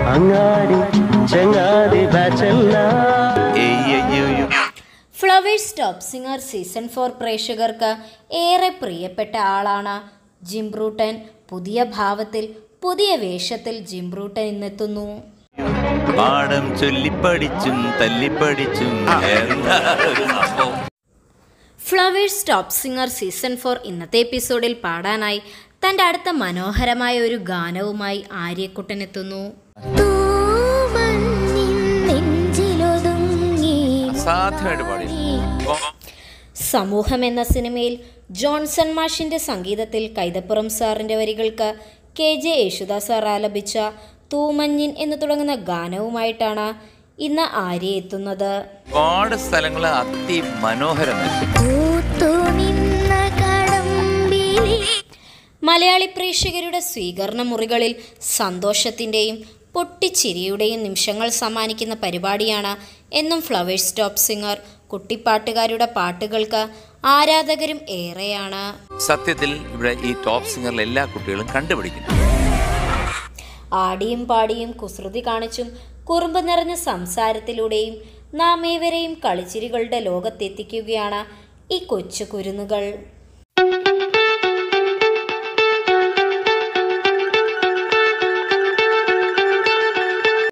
അങ്ങാടി ചങ്ങാതി ബാച്ചല്ല ഏയ് അയ്യോ അയ്യോ. Flowers top singer season four പ്രേക്ഷകർക്ക് ഏറെ പ്രിയപ്പെട്ട ആളാണ് ജിംബ്രൂട്ടൻ പുതിയ ഭാവത്തിൽ പുതിയ വേഷത്തിൽ ജിംബ്രൂട്ടൻ ഇന്നെത്തുന്നു പാഠം ചൊല്ലിപ്പടിച്ചും തല്ലിപ്പടിച്ചും എന്താ ഒരു സംഭവം flowers top singer season four ഇന്നത്തെ എപ്പിസോഡിൽ പാടാനായി തൻ്റെ അടുത്ത മനോഹരമായ ഒരു ഗാനവുമായി ആര്യക്കുട്ടൻ എത്തുന്നു തൂമഞ്ഞിൻ നെഞ്ചിലൊതുങ്ങി അസാധ്യമായിട്ട് പാടി സമൂഹം എന്ന സിനിമയിൽ ജോൺസൺ മാഷിൻ്റെ സംഗീതത്തിൽ കൈതപ്പുറം സാറിൻ്റെ വരികൾക്ക് കെ ജെ യേശുദാസ് സാർ ആലപിച്ച തൂമഞ്ഞിൻ എന്ന് തുടങ്ങുന്ന ഗാനവുമായിട്ടാണ് ഇന്ന് ആര്യ എത്തുന്നത് ഒരുപാട് സ്ഥലങ്ങൾ അതിമനോഹരമായിരുന്നു പൂത്തുനിന്ന കടമ്പിലി മലയാളി പ്രേക്ഷകരുടെ സ്വീകരണ മുറികളിൽ സന്തോഷത്തിൻ്റെയും പൊട്ടിച്ചിരിയുടെയും നിമിഷങ്ങൾ സമ്മാനിക്കുന്ന പരിപാടിയാണ് എന്നും ഫ്ലവേഴ്സ് ടോപ്പ് സിംഗർ കുട്ടിപ്പാട്ടുകാരുടെ പാട്ടുകൾക്ക് ആരാധകരും ഏറെയാണ് സത്യത്തിൽ ഇവിടെ ഈ ടോപ്പ് സിംഗറിൽ എല്ലാ കുട്ടികളും കണ്ടുപിടിക്കുന്നു ആടിയും പാടിയും കുസൃതി കാണിച്ചും കുറുമ്പ് നിറഞ്ഞ സംസാരത്തിലൂടെയും നാം ഏവരെയും കളിച്ചിരികളുടെ ലോകത്തെത്തിക്കുകയാണ് ഈ കൊച്ചു കുരുന്നുകൾ